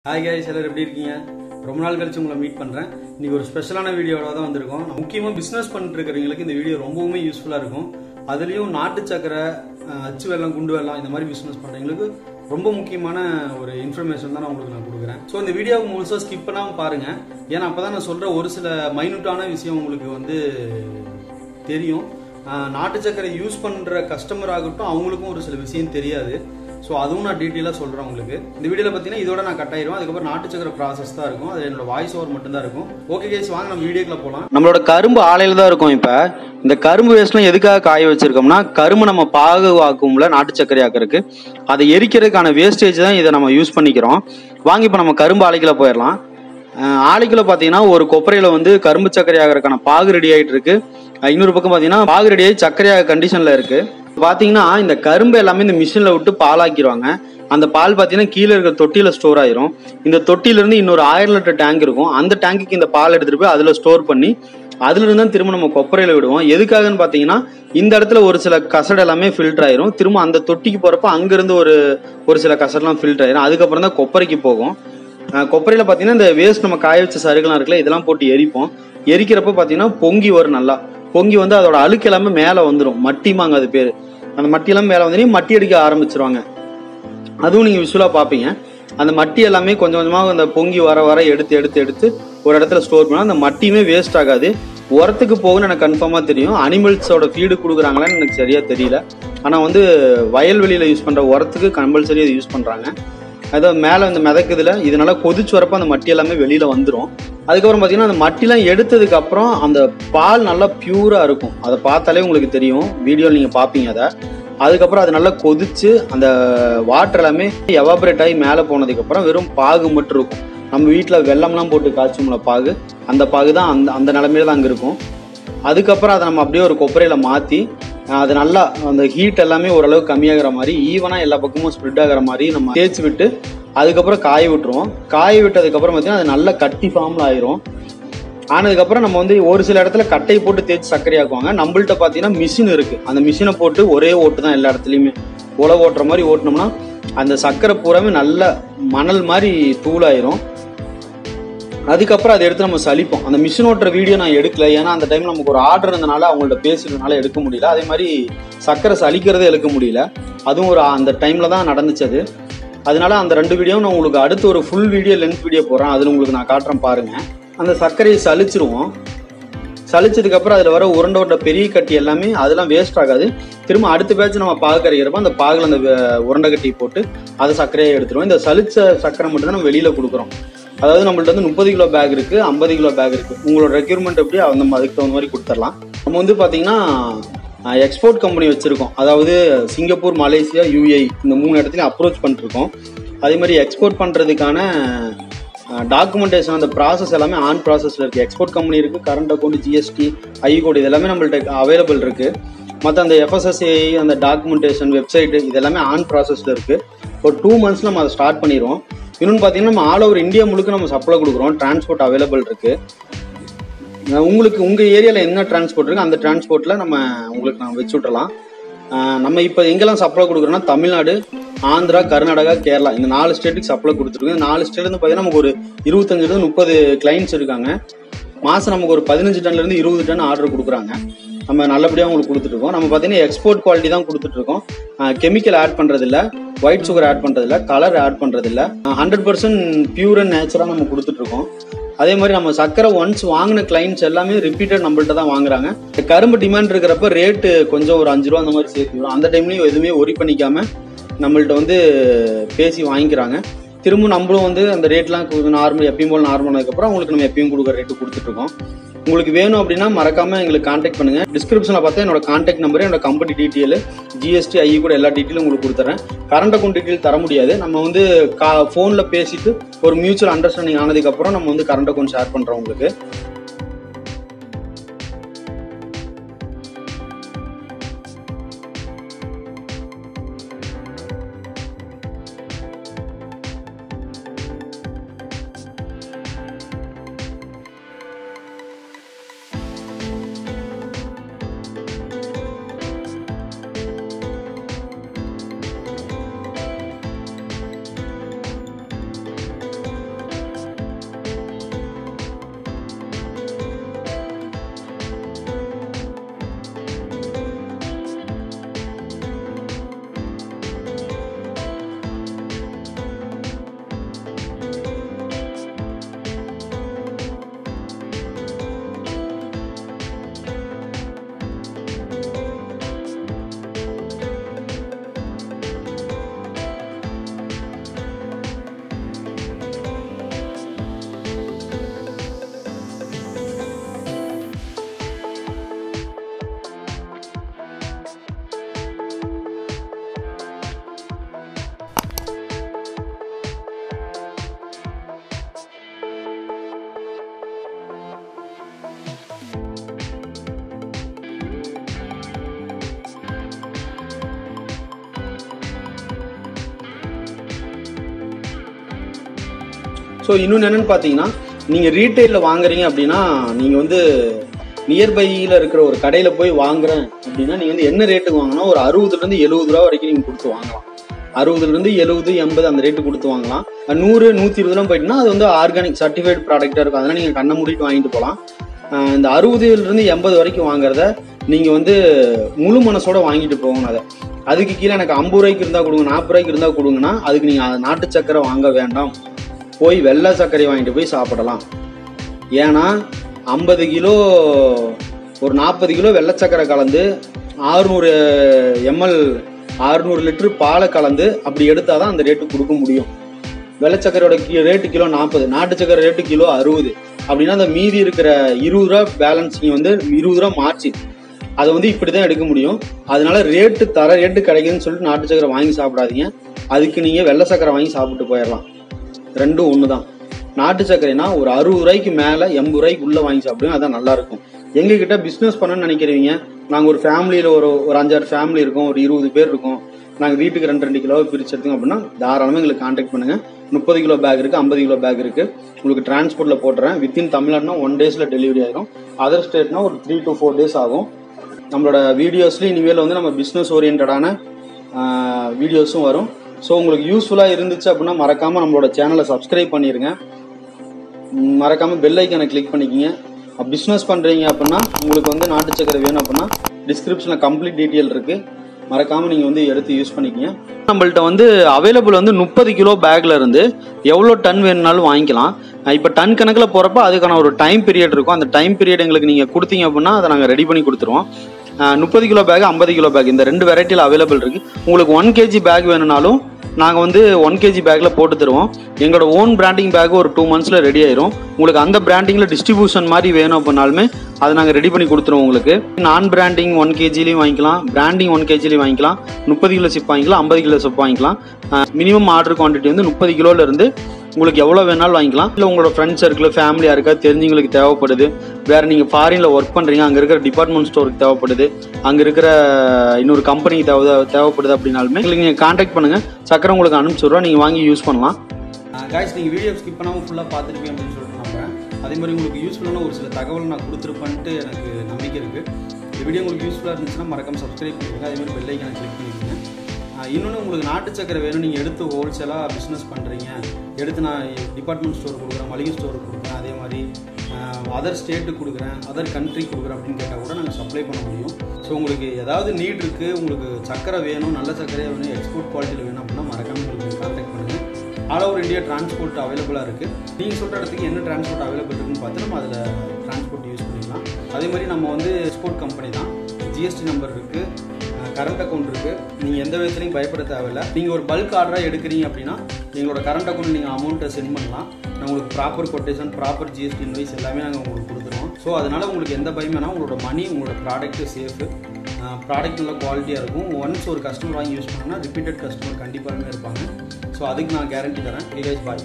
hi guys எல்லாரும் எப்படி இருக்கீங்க ரொம்ப நாள் கழிச்சு உங்களை மீட் பண்ணுறேன் இன்னைக்கு ஒரு ஸ்பெஷலான வீடியோட தான் வந்திருக்கோம் முக்கியமாக பிஸ்னஸ் பண்ணிட்டு இருக்கிறவங்களுக்கு இந்த வீடியோ ரொம்பவுமே யூஸ்ஃபுல்லாக இருக்கும் அதுலேயும் நாட்டு சக்கரை அஹ், அச்சு வெல்லம் குண்டு வெல்லம் இந்த மாதிரி பிஸ்னஸ் பண்ணுறவங்களுக்கு ரொம்ப முக்கியமான ஒரு இன்ஃபர்மேஷன் தான் நான் உங்களுக்கு நான் கொடுக்குறேன் ஸோ இந்த வீடியோவை முழுசாக ஸ்கிப் பண்ணாமல் பாருங்கள் ஏன்னா அப்போ தான் நான் சொல்கிற ஒரு சில மைனூட்டான விஷயம் உங்களுக்கு வந்து தெரியும் ஆஹ் நாட்டு சக்கரை யூஸ் பண்ணுற கஸ்டமர் ஆகட்டும் அவங்களுக்கும் ஒரு சில விஷயம் தெரியாது ஸோ அதுவும் நான் டீட்டெயிலாக சொல்கிறேன் உங்களுக்கு இந்த வீடியோவில் பார்த்தீங்கன்னா இதோட நான் கட் ஆயிரும் அதுக்கப்புறம் நாட்டு சக்கரை ப்ராசஸ் தான் இருக்கும் அது என்னோட வாய்ஸ் ஓவர் மட்டும் தான் இருக்கும் ஓகே கேஸ் வாங்க நம்ம வீடியோக்குள்ள போகலாம் நம்மளோட கரும்பு ஆலையில தான் இருக்கும் இப்போ இந்த கரும்பு வேஸ்ட்லாம் எதுக்காக காய வச்சிருக்கோம்னா கரும்பு நம்ம பாகுவாக்கும்ல நாட்டு சர்க்கரை ஆக்கிறதுக்கு அதை எரிக்கிறதுக்கான வேஸ்டேஜ் தான் இதை நம்ம யூஸ் பண்ணிக்கிறோம் வாங்கி இப்போ நம்ம கரும்பு ஆலைக்குள்ள போயிடலாம் அஹ் ஆலைக்குள்ள பார்த்தீங்கன்னா ஒரு கொப்பரையில வந்து கரும்பு சர்க்கரை ஆகிறதுக்கான பாகு ரெடி ஆயிட்டு இருக்கு அஹ் இன்னொரு பக்கம் பார்த்தீங்கன்னா பாகு ரெடி ஆகி சர்க்கரையாக கண்டிஷன்ல இருக்கு பார்த்தீங்கன்னா இந்த கரும்பு எல்லாமே இந்த மிஷினில் விட்டு பாலாக்கிடுவாங்க அந்த பால் பார்த்தீங்கன்னா கீழே இருக்கிற தொட்டியில் ஸ்டோர் ஆயிரும் இந்த தொட்டியிலேருந்து இன்னொரு ஆயிரம் லிட்டர் டேங்க் இருக்கும் அந்த டேங்குக்கு இந்த பால் எடுத்துட்டு போய் அதில் ஸ்டோர் பண்ணி அதுல இருந்து தான் திரும்ப நம்ம கொப்பரையில விடுவோம் எதுக்காகன்னு பார்த்தீங்கன்னா இந்த இடத்துல ஒரு சில கசடு எல்லாமே ஃபில்டர் ஆயிரும் திரும்ப அந்த தொட்டிக்கு போறப்ப அங்கிருந்து ஒரு ஒரு சில கசடெல்லாம் ஃபில்டர் ஆயிரும் அதுக்கப்புறம் தான் கொப்பரைக்கு போகும் அஹ் கொப்பரையில பார்த்தீங்கன்னா இந்த வேஸ்ட் நம்ம காய வச்ச சருகுலாம் இருக்குல்ல இதெல்லாம் போட்டு எரிப்போம் எரிக்கிறப்ப பார்த்தீங்கன்னா பொங்கி வரும் நல்லா பொங்கி வந்து அதோட அழுக்கு எல்லாமே மேலே வந்துடும் மட்டிமாங்க அது பேர் அந்த மட்டி எல்லாம் மேலே வந்து மட்டி அடிக்க ஆரம்பிச்சிருவாங்க அதுவும் நீங்கள் விஷுவலாக பார்ப்பீங்க அந்த மட்டி எல்லாமே கொஞ்சம் கொஞ்சமாக அந்த பொங்கி வர வர எடுத்து எடுத்து எடுத்து ஒரு இடத்துல ஸ்டோர் பண்ணால் அந்த மட்டியுமே வேஸ்ட் ஆகாது உரத்துக்கு போகும்னு எனக்கு கன்ஃபார்மாக தெரியும் அனிமல்ஸோட ஃபீடு கொடுக்குறாங்களான்னு எனக்கு சரியாக தெரியல ஆனால் வந்து வயல்வெளியில் யூஸ் பண்ணுற உரத்துக்கு கம்பல்சரி அதை யூஸ் பண்ணுறாங்க அதோ மேலே வந்து மிதக்குதுல இதனால கொதிச்சு வரப்ப அந்த மட்டி எல்லாமே வெளியில் வந்துடும் அதுக்கப்புறம் பார்த்தீங்கன்னா அந்த மட்டிலாம் எடுத்ததுக்கு அப்புறம் அந்த பால் நல்லா பியூராக இருக்கும் அதை பார்த்தாலே உங்களுக்கு தெரியும் வீடியோவில் நீங்கள் பார்ப்பீங்க அதை அதுக்கப்புறம் அது நல்லா கொதிச்சு அந்த வாட்டர் எல்லாமே எவாபரேட் ஆகி மேலே போனதுக்கப்புறம் வெறும் பாகு மட்டும் இருக்கும் நம்ம வீட்டில் வெள்ளம்லாம் போட்டு காய்ச்சும்ல பாகு அந்த பாகு தான் அந்த அந்த நிலமையில தான் அங்கே இருக்கும் அதுக்கப்புறம் அதை நம்ம அப்படியே ஒரு கொப்பரையில் மாற்றி அது நல்லா அந்த ஹீட் எல்லாமே ஓரளவுக்கு கம்மியாகிற மாதிரி ஈவனாக எல்லா பக்கமும் ஸ்ப்ரெட் ஆகிற மாதிரி நம்ம தேய்ச்சி விட்டு அதுக்கப்புறம் காய விட்டுருவோம் காய விட்டதுக்கப்புறம் பார்த்தீங்கன்னா அது நல்லா கட்டி ஃபார்மில் ஆயிரும் ஆனதுக்கப்புறம் நம்ம வந்து ஒரு சில இடத்துல கட்டை போட்டு தேய்ச்சி சர்க்கரை ஆக்குவாங்க நம்மள்ட்ட பார்த்தீங்கன்னா மிஷின் இருக்கு அந்த மிஷினை போட்டு ஒரே ஓட்டு தான் எல்லா இடத்துலையுமே உழவு ஓட்டுற மாதிரி ஓட்டினோம்னா அந்த சர்க்கரை பூராமே நல்ல மணல் மாதிரி தூளாயிரும் அதுக்கப்புறம் அதை எடுத்து நம்ம சலிப்போம் அந்த மிஷின் ஓட்டுற வீடியோ நான் எடுக்கல ஏன்னா அந்த டைம் நமக்கு ஒரு ஆர்டர் இருந்தனால அவங்கள்ட்ட பேசுறதுனால எடுக்க முடியல அதே மாதிரி சர்க்கரை சலிக்கிறதே எடுக்க முடியல அதுவும் ஒரு அந்த டைம்ல தான் நடந்துச்சு அது அதனால அந்த ரெண்டு வீடியோவும் நான் உங்களுக்கு அடுத்து ஒரு ஃபுல் வீடியோ லென்த் வீடியோ போடுறேன் அதில் உங்களுக்கு நான் காட்டுறேன் பாருங்க அந்த சர்க்கரையை சலிச்சிருவோம் சலிச்சதுக்கு அப்புறம் அதில் வர உருண்டை உருண்டை பெரிய கட்டி எல்லாமே அதெல்லாம் வேஸ்ட் ஆகாது திரும்ப அடுத்த பேட்ச் நம்ம பாகு கரைக்கிறப்ப அந்த பாகுல அந்த வே- உருண்டை கட்டி போட்டு அதை சர்க்கரையை எடுத்துருவோம் இந்த சலிச்ச சர்க்கரை மட்டும் தான் நம்ம வெளியில கொடுக்குறோம் அதாவது நம்மள்ட்ட வந்து முப்பது கிலோ பேக் இருக்கு ஐம்பது கிலோ பேக் இருக்கு உங்களோட ரெக்யூர்மெண்ட் எப்படி நம்ம அதுக்கு தகுந்த மாதிரி கொடுத்துடலாம் நம்ம வந்து பாத்தீங்கன்னா எக்ஸ்போர்ட் கம்பெனி வச்சிருக்கோம் அதாவது சிங்கப்பூர் மலேசியா யூஏஇ இந்த மூணு இடத்துலையும் அப்ரோச் பண்ணிருக்கோம் அதே மாதிரி எக்ஸ்போர்ட் பண்றதுக்கான டாக்குமெண்டேஷன் அந்த ப்ராசஸ் எல்லாமே ஆன் ப்ராசஸ்ல இருக்கு எக்ஸ்போர்ட் கம்பெனி இருக்கு கரண்ட் அக்கௌண்ட் ஜிஎஸ்டி ஐ கோட் இது எல்லாமே நம்மள்ட்ட அவைலபிள் இருக்கு மற்ற அந்த எஃப்எஸ்எஸ்ஏ அந்த டாக்குமெண்டேஷன் வெப்சைட் இது எல்லாமே ஆன் ப்ராசஸ்ல இருக்கு ஒரு டூ மந்த்ஸ் நம்ம அதை ஸ்டார்ட் பண்ணிடுவோம் இன்னொன்று பார்த்தீங்கன்னா நம்ம ஆல் ஓவர் இந்தியா முழுக்க நம்ம சப்ளை கொடுக்குறோம் டிரான்ஸ்போர்ட் அவைலபிள் இருக்கு அஹ் உங்களுக்கு உங்க ஏரியால என்ன டிரான்ஸ்போர்ட் இருக்கு அந்த டிரான்ஸ்போர்ட்ல நம்ம உங்களுக்கு நான் வச்சு விட்டுறலாம் அஹ் நம்ம இப்போ எங்கெல்லாம் சப்ளை கொடுக்குறோம்னா தமிழ்நாடு ஆந்திரா கர்நாடகா கேரளா இந்த நாலு ஸ்டேட்டுக்கு சப்ளை கொடுத்துருக்கோம் இந்த நாலு ஸ்டேட்ல இருந்து பார்த்தீங்கன்னா நமக்கு ஒரு இருபத்தஞ்சுல இருந்து முப்பது கிளைண்ட்ஸ் இருக்காங்க மாசம் நமக்கு ஒரு பதினஞ்சு டன்ல இருந்து இருபது டன் ஆர்டர் கொடுக்குறாங்க நம்ம நல்லபடியாக உங்களுக்கு கொடுத்துட்டு இருக்கோம் நம்ம பார்த்தீங்கன்னா எக்ஸ்போர்ட் குவாலிட்டி தான் கொடுத்துட்டு இருக்கோம் கெமிக்கல் ஆட் பண்றது இல்ல ஒயிட் சுகர் ஆட் பண்றது இல்ல கலர் ஆட் பண்றது இல்ல hundred percent pure and natural நம்ம கொடுத்துட்டு இருக்கோம் அதே மாதிரி நம்ம சக்கரை ஒன்ஸ் வாங்கின கிளைண்ட்ஸ் எல்லாமே ரிப்பீட்டட் நம்மள்ட்ட தான் வாங்குறாங்க இந்த கரும்பு டிமாண்ட் இருக்கிறப்ப ரேட்டு கொஞ்சம் ஒரு அஞ்சு ரூபா அந்த மாதிரி சேர்த்து வரும் அந்த டைம்லயும் எதுவுமே ஒரி பண்ணிக்காம நம்மள்ட்ட வந்து பேசி வாங்கிக்கிறாங்க திரும்ப நம்மளும் வந்து அந்த ரேட்லாம் நார்மல் எப்பயும் போல் நார்மல் அதுக்கப்புறம் உங்களுக்கு நம்ம எப்பயும் கொடுக்குற ரேட்டு கொடுத்துட்டு இருக்கோம் உங்களுக்கு வேணும் அப்படின்னா மறக்காம எங்களுக்கு காண்டாக்ட் பண்ணுங்க டிஸ்கிரிப்ஷன்ல பார்த்தா என்னோட காண்டாக்ட் நம்பர் என்னோட கம்பெனி டீட்டெயில் ஜிஎஸ்டி ஐ கூட எல்லா டீட்டெயிலும் உங்களுக்கு கொடுத்துறேன் கரண்ட் அக்கௌண்ட் டீட்டெயில் தர முடியாது நம்ம வந்து கா ஃபோனில் பேசிட்டு ஒரு மியூச்சுவல் அண்டர்ஸ்டாண்டிங் ஆனதுக்கப்புறம் நம்ம வந்து கரண்ட் அக்கௌண்ட் ஷேர் பண்ணுறோம் உங்களுக்கு ஸோ இன்னொன்று என்னன்னு பார்த்தீங்கன்னா நீங்கள் ரீட்டைலில் வாங்குறீங்க அப்படின்னா நீங்கள் வந்து நியர்பையில் இருக்கிற ஒரு கடையில் போய் வாங்குறேன் அப்படின்னா நீங்கள் வந்து என்ன ரேட்டுக்கு வாங்கினா ஒரு அறுபதுலேருந்து எழுபது ரூபா வரைக்கும் நீங்கள் கொடுத்து வாங்கலாம் அறுபதுலேருந்து எழுபது எண்பது அந்த ரேட்டு கொடுத்து வாங்கலாம் நூறு நூற்றி இருபதுலாம் போயிட்டுனா அது வந்து ஆர்கானிக் சர்டிஃபைட் ப்ராடக்டாக இருக்கும் அதனால் நீங்கள் கண்ணை மூடிட்டு வாங்கிட்டு போகலாம் ஆஹ் இந்த அறுபதுலேருந்து எண்பது வரைக்கும் வாங்குறத நீங்கள் வந்து முழு மனசோட வாங்கிட்டு போகணும் அதை அதுக்கு கீழே எனக்கு ஐம்பது ரூபாய்க்கு இருந்தால் கொடுங்க நாற்பது ரூபாய்க்கு இருந்தால் கொடுங்கன்னா அதுக்கு நீங்கள் நாட்டு சக்கரை வாங்க வேண்டாம் போய் வெள்ளை சர்க்கரை வாங்கிட்டு போய் சாப்பிடலாம் ஏன்னா ஐம்பது கிலோ ஒரு நாற்பது கிலோ வெள்ளை சக்கரை கலந்து ஆறுநூறு எம்எல் ஆறுநூறு லிட்டர் பாலை கலந்து அப்படி எடுத்தால் தான் அந்த ரேட்டு கொடுக்க முடியும் வெள்ளை சக்கரையோட கி ரேட்டு கிலோ நாற்பது நாட்டு சக்கரை ரேட்டு கிலோ அறுபது அப்படின்னா அந்த மீதி இருக்கிற இருபது ரூபா பேலன்ஸிங் வந்து இருபது ரூபா மார்ஜின் அதை வந்து இப்படி தான் எடுக்க முடியும் அதனால ரேட்டு தர ரேட்டு கிடைக்குதுன்னு சொல்லிட்டு நாட்டு சக்கரை வாங்கி சாப்பிடாதீங்க அதுக்கு நீங்கள் வெள்ளை சக்கரை வாங்கி சாப்பிட்டு போயிடலாம் ரெண்டும் ஒன்று தான் நாட்டு சர்க்கரைனா ஒரு அறுபது ரூபாய்க்கு மேலே எண்பது ரூபாய்க்கு உள்ளே வாங்கி சாப்பிடுங்க அதான் நல்லா இருக்கும் எங்ககிட்ட பிஸ்னஸ் பண்ணணும்னு நினைக்கிறீங்க நாங்கள் ஒரு ஃபேமிலியில் ஒரு ஒரு அஞ்சாறு ஃபேமிலி இருக்கோம் ஒரு இருபது பேர் இருக்கோம் நாங்கள் வீட்டுக்கு ரெண்டு ரெண்டு கிலோ பிரிச்சு எடுத்தோம் அப்படின்னா தாராளமாக எங்களுக்கு காண்டாக்ட் பண்ணுங்கள் முப்பது கிலோ பேக் இருக்குது ஐம்பது கிலோ பேக் இருக்குது உங்களுக்கு டிரான்ஸ்போர்ட்டில் போட்டுறேன் வித்தின் தமிழ்நாடுனா ஒன் டேஸில் டெலிவரி ஆயிரும் அதர் ஸ்டேட்னா ஒரு த்ரீ டு ஃபோர் டேஸ் ஆகும் நம்மளோட வீடியோஸ்லேயும் இனிமேல் வந்து நம்ம பிஸ்னஸ் ஓரியன்டான வீடியோஸும் வரும் ஸோ உங்களுக்கு யூஸ்ஃபுல்லாக இருந்துச்சு அப்படின்னா மறக்காமல் நம்மளோட சேனலை சப்ஸ்கிரைப் பண்ணிடுங்க ம், மறக்காம பெல் ஐக்கனை கிளிக் பண்ணிக்கிங்க பிஸ்னஸ் பண்ணுறீங்க அப்படின்னா உங்களுக்கு வந்து நாட்டு சக்கரை வேணும் அப்படின்னா டிஸ்கிரிப்ஷனில் கம்ப்ளீட் டீட்டெயில் இருக்குது மறக்காமல் நீங்கள் வந்து எடுத்து யூஸ் பண்ணிக்கங்க நம்மள்ட்ட வந்து அவைலபிள் வந்து முப்பது கிலோ பேக்ல இருந்து எவ்வளோ டன் வேணும்னாலும் வாங்கிக்கலாம் இப்போ டன் கணக்கில் போகிறப்ப அதுக்கான ஒரு டைம் பீரியட் இருக்கும் அந்த டைம் பீரியட் எங்களுக்கு நீங்கள் கொடுத்தீங்க அப்படின்னா அதை நாங்கள் ரெடி பண்ணி கொடுத்துருவோம் முப்பது கிலோ பேக் ஐம்பது கிலோ பேக் இந்த ரெண்டு வெரைட்டியில் அவைலபிள் இருக்குது உங்களுக்கு ஒன் கேஜி பேக் வேணும்னாலும் நாங்கள் வந்து ஒன் கேஜி பேக்கில் போட்டு தருவோம் எங்களோட ஓன் பிராண்டிங் பேக் ஒரு டூ மந்த்ஸில் ரெடி ஆயிரும் உங்களுக்கு அந்த பிராண்டிங்கில் டிஸ்ட்ரிபியூஷன் மாதிரி வேணும் அப்படின்னாலுமே அதை நாங்கள் ரெடி பண்ணி கொடுத்துருவோம் உங்களுக்கு நான் பிராண்டிங் ஒன் கேஜிலையும் வாங்கிக்கலாம் பிராண்டிங் ஒன் கேஜிலையும் வாங்கிக்கலாம் முப்பது கிலோ சிப் வாங்கிக்கலாம் ஐம்பது கிலோ சிப் வாங்கிக்கலாம் மினிமம் ஆர்டர் குவான்டிட்டி வந்து முப்பது கிலோலேருந்து உங்களுக்கு எவ்வளோ வேணாலும் வாங்கிக்கலாம் இல்லை உங்களோட ஃப்ரெண்ட்ஸ் சர்க்கிள் ஃபேமிலி யாருக்கா தெரிஞ்சவங்களுக்கு தேவைப்படுது வேறு நீங்கள் ஃபாரினில் ஒர்க் பண்ணுறீங்க அங்கே இருக்கிற டிபார்ட்மெண்ட் ஸ்டோருக்கு தேவைப்படுது அங்கே இருக்கிற இன்னொரு கம்பெனிக்கு தேவை தேவைப்படுது அப்படின்னாலுமே எங்களுக்கு நீங்கள் காண்டாக்ட் பண்ணுங்கள் சக்கரை உங்களுக்கு அனுப்பிச்சுட்றோம் நீங்கள் வாங்கி யூஸ் பண்ணலாம் காய்ஸ் நீங்கள் வீடியோ ஸ்கிப் பண்ணாமல் ஃபுல்லாக பார்த்துருப்பீங்க அப்படின்னு சொல்லிட்டு நம்புறேன் அதே மாதிரி உங்களுக்கு யூஸ்ஃபுல்லான ஒரு சில தகவல் நான் கொடுத்துருப்பேன்ட்டு எனக்கு நம்பிக்கை இருக்குது இந்த வீடியோ உங்களுக்கு யூஸ்ஃபுல்லாக இருந்துச்சுன்னா மறக்காம சப்ஸ்கிரைப் பண்ணிக்கோங்க அதே மாதிரி பெல் ஐக்கனை கிளிக் பண்ணிக்கோங்க இன்னொன்று உங்களுக்கு நாட்டு சக்கரை வேணும் நீங்கள் எடுத்து ஹோல்சேலாக பிஸ்னஸ் பண்ணுறீங்க எடுத்து நான் டிபார்ட்மெண்ட் ஸ்டோர் கொடுக்குறேன் மளிகை ஸ்டோர் கொடுக்குறேன் அதே மாதிரி அதர் ஸ்டேட்டுக்கு கொடுக்குறேன் அதர் கண்ட்ரி கொடுக்குறேன் அப்படின்னு கேட்டால் கூட நாங்கள் சப்ளை பண்ண முடியும் ஸோ உங்களுக்கு ஏதாவது நீட் இருக்குது உங்களுக்கு சக்கரை வேணும் நல்ல சக்கரையாக வேணும் எக்ஸ்போர்ட் குவாலிட்டியில் வேணும் அப்படின்னா மறக்காம உங்களுக்கு கான்டாக்ட் பண்ணுங்கள் ஆல் ஓவர் இந்தியா டிரான்ஸ்போர்ட் அவைலபிளாக இருக்குது நீங்கள் சொல்கிற இடத்துக்கு என்ன டிரான்ஸ்போர்ட் அவைலபிள் இருக்குன்னு பார்த்து நம்ம அதில் டிரான்ஸ்போர்ட் யூஸ் பண்ணிக்கலாம் அதே மாதிரி நம்ம வந்து எக்ஸ்போர்ட் கம்பெனி தான் ஜிஎஸ்டி நம்பர் இருக்குது கரண்ட் அக்கௌண்ட் இருக்குது நீங்கள் எந்த விதத்துலையும் பயப்பட தேவையில்லை நீங்கள் ஒரு பல்க் ஆர்டராக எடுக்கிறீங்க அப்படின்னா எங்களோட கரண்ட் அக்கௌண்ட் நீங்கள் அமௌண்ட்டை சென்ட் பண்ணலாம் நான் உங்களுக்கு proper quotation proper GST invoice எல்லாமே நாங்கள் உங்களுக்கு கொடுத்துருவோம் ஸோ அதனால் உங்களுக்கு எந்த பயமே வேணால் உங்களோட மணி உங்களோட ப்ராடக்ட்டு சேஃபு ப்ராடக்ட் நல்ல குவாலிட்டியாக இருக்கும் ஒன்ஸ் ஒரு கஸ்டமர் வாங்கி யூஸ் பண்ணோன்னா ரிப்பீட்டட் கஸ்டமர் கண்டிப்பாக இருப்பாங்க ஸோ அதுக்கு நான் கேரண்டி தரேன் கைஸ் பாய்